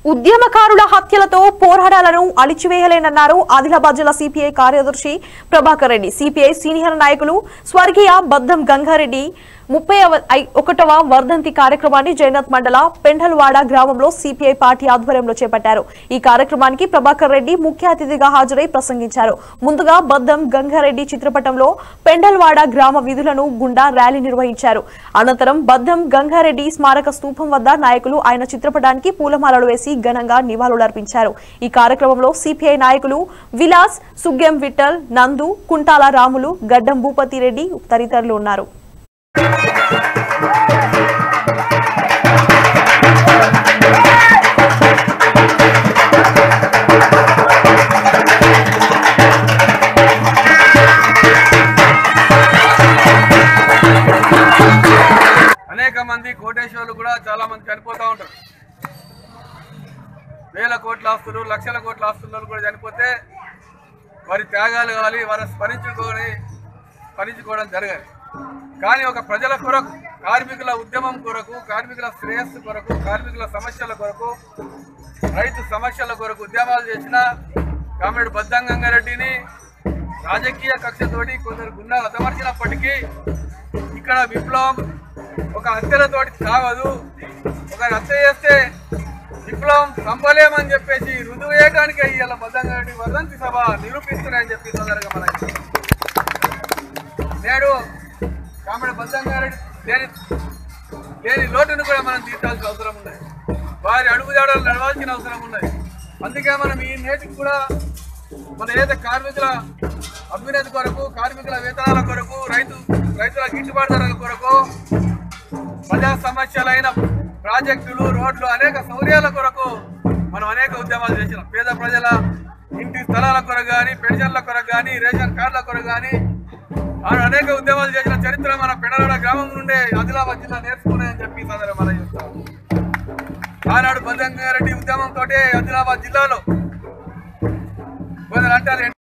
ఉద్యమకారుల హత్యలతో పోరాటాలను అణిచివేయలేనన్నారు ఆదిలాబాద్ జిల్లా సిపిఐ కార్యదర్శి ప్రభాకర్ రెడ్డి సిపిఐ సీనియర్ నాయకులు స్వర్గీయ బద్దం గంగారెడ్డి ముప్పై ఒకటవ వర్ధంతి కార్యక్రమాన్ని జైనత్ మండల పెండల్వాడ గ్రామంలో సిపిఐ పార్టీ ఆధ్వర్యంలో చేపట్టారు ఈ కార్యక్రమానికి ప్రభాకర్ రెడ్డి ముఖ్య అతిథిగా హాజరై ప్రసంగించారు ముందుగా బద్దం గంగారెడ్డి చిత్రపటంలో పెండల్వాడ గ్రామ విధులను గుండా ర్యాలీ నిర్వహించారు అనంతరం బద్దం గంగారెడ్డి స్మారక స్తూపం వద్ద నాయకులు ఆయన చిత్రపటానికి పూలమాలలు వేసి ఘనంగా నివాళులర్పించారు ఈ కార్యక్రమంలో సిపిఐ నాయకులు విలాస్ సుగ్గెం విఠల్ నందు కుంటాల రాములు గడ్డం భూపతి రెడ్డి తదితరులు ఉన్నారు అనేక మంది కోటేశ్వర్లు కూడా చాలా మంది చనిపోతూ ఉంటారు వేల కోట్ల ఆస్తులు లక్షల కోట్ల ఆస్తులు కూడా చనిపోతే వారి త్యాగాలు కావాలి వారి స్మరించుకొని స్మరించుకోవడం జరగాలి కానీ ఒక ప్రజల కొరకు కార్మికుల ఉద్యమం కొరకు కార్మికుల శ్రేయస్సు కొరకు కార్మికుల సమస్యల కొరకు రైతు సమస్యల కొరకు ఉద్యమాలు చేసిన కామ్రేడ్ బద్దంగంగారెడ్డిని రాజకీయ కక్షతోటి కొందరు గుండాలు అతమర్చినప్పటికీ ఇక్కడ విప్లవం ఒక హత్యలతోటి సాగదు ఒక హత్య చేస్తే విప్లవం సంపలేమని చెప్పేసి రుజువు చేయడానికి ఇవాళ బద్దంగారెడ్డి వర్ధంతి సభ నిరూపిస్తున్నాయని చెప్పి తొందరగా మనకి నేడు కామెడ బద్దంగారెడ్డి లేని లేని లోటును కూడా మనం తీర్చాల్సిన అవసరం ఉన్నది వారి అడుగుజాడలు నడవాల్సిన అవసరం ఉన్నది అందుకే మనం ఈ నేటికి కూడా మన ఏదైతే కార్మికుల అభ్యున్నతి కొరకు కార్మికుల వేతనాల కొరకు రైతు రైతుల గిట్టుబాటు ధరల కొరకు ప్రజా సమస్యలైన ప్రాజెక్టులు రోడ్లు అనేక సౌకర్యాల కొరకు మనం అనేక ఉద్యమాలు చేసినాం పేద ప్రజల ఇంటి స్థలాల కొరకు కానీ పెన్షన్ల కొరకు కానీ రేషన్ కార్డుల కొరకు కానీ ఆనాడు అనేక ఉద్యమాలు చేసిన చరిత్ర మన పెడలోడ గ్రామం నుండే ఆదిలాబాద్ జిల్లా నేర్చుకున్నాయని చెప్పి సదరు మనం చూస్తాం ఆనాడు బద్దంగారెడ్డి ఉద్యమంతో ఆదిలాబాద్ జిల్లాలో కొందరు అంటారు